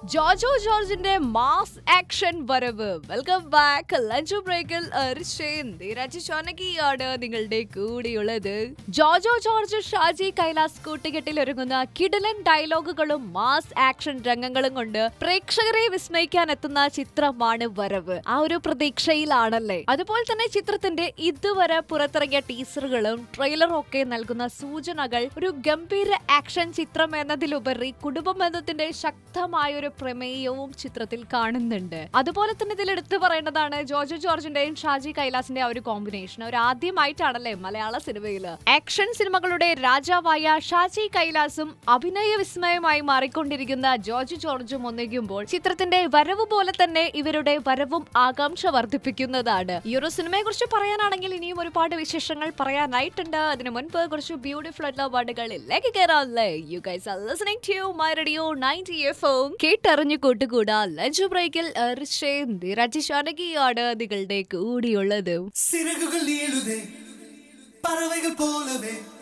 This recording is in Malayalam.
ജോജോ ജോർജിന്റെ മാസ് ആക്ഷൻ വരവ് വെൽക്കം ബാക്ക് ലഞ്ച് ബ്രേക്കിൽ ാണ് നിങ്ങളുടെ കൂടെയുള്ളത് ജോജോ ജോർജ് ഷാജി കൈലാസ് കൂട്ടുകെട്ടിൽ ഒരുങ്ങുന്ന കിടിലൻ ഡയലോഗുകളും മാസ് ആക്ഷൻ രംഗങ്ങളും കൊണ്ട് പ്രേക്ഷകരെ വിസ്മയിക്കാൻ എത്തുന്ന ചിത്രമാണ് വരവ് ആ ഒരു പ്രതീക്ഷയിലാണല്ലേ അതുപോലെ തന്നെ ചിത്രത്തിന്റെ ഇതുവരെ പുറത്തിറങ്ങിയ ടീസറുകളും ട്രെയിലറും ഒക്കെ നൽകുന്ന സൂചനകൾ ഒരു ഗംഭീര ആക്ഷൻ ചിത്രം എന്നതിലുപരി കുടുംബ ബന്ധത്തിന്റെ ശക്തമായ ഒരു പ്രമേയവും ചിത്രത്തിൽ കാണുന്നുണ്ട് അതുപോലെ തന്നെ ഇതിൽ എടുത്തു പറയേണ്ടതാണ് ജോജോ ജോർജിന്റെയും ഷാജി കൈലാസിന്റെ ആ ഒരു കോമ്പിനേഷൻ ഒരു ആദ്യമായിട്ടാണല്ലേ മലയാള സിനിമയിൽ ആക്ഷൻ സിനിമകളുടെ രാജാവായ ഷാജി കൈലാസും അഭിനയ വിസ്മയമായി മാറിക്കൊണ്ടിരിക്കുന്ന ജോർജ് ജോർജും ഒന്നിക്കുമ്പോൾ ചിത്രത്തിന്റെ വരവ് പോലെ തന്നെ ഇവരുടെ വരവും ആകാംക്ഷ വർദ്ധിപ്പിക്കുന്നതാണ് ഈ ഒരു സിനിമയെ കുറിച്ച് പറയാനാണെങ്കിൽ ഇനിയും ഒരുപാട് വിശേഷങ്ങൾ പറയാനായിട്ടുണ്ട് അതിനു മുൻപ് കുറച്ച് ബ്യൂട്ടിഫുൾ ആയിട്ടുള്ള പാട്ടുകളിലേക്ക് കയറാമല്ലേ you guys are listening to my radio 90 FM കേട്ടറിഞ്ഞു കൂട്ടുകൂടാ ലഞ്ച് ബ്രേക്കിൽ രാജശാനകിയാണ് നിങ്ങളുടെ കൂടിയുള്ളത് சிறகுகள் நீளுதே பறவைகள் போலவே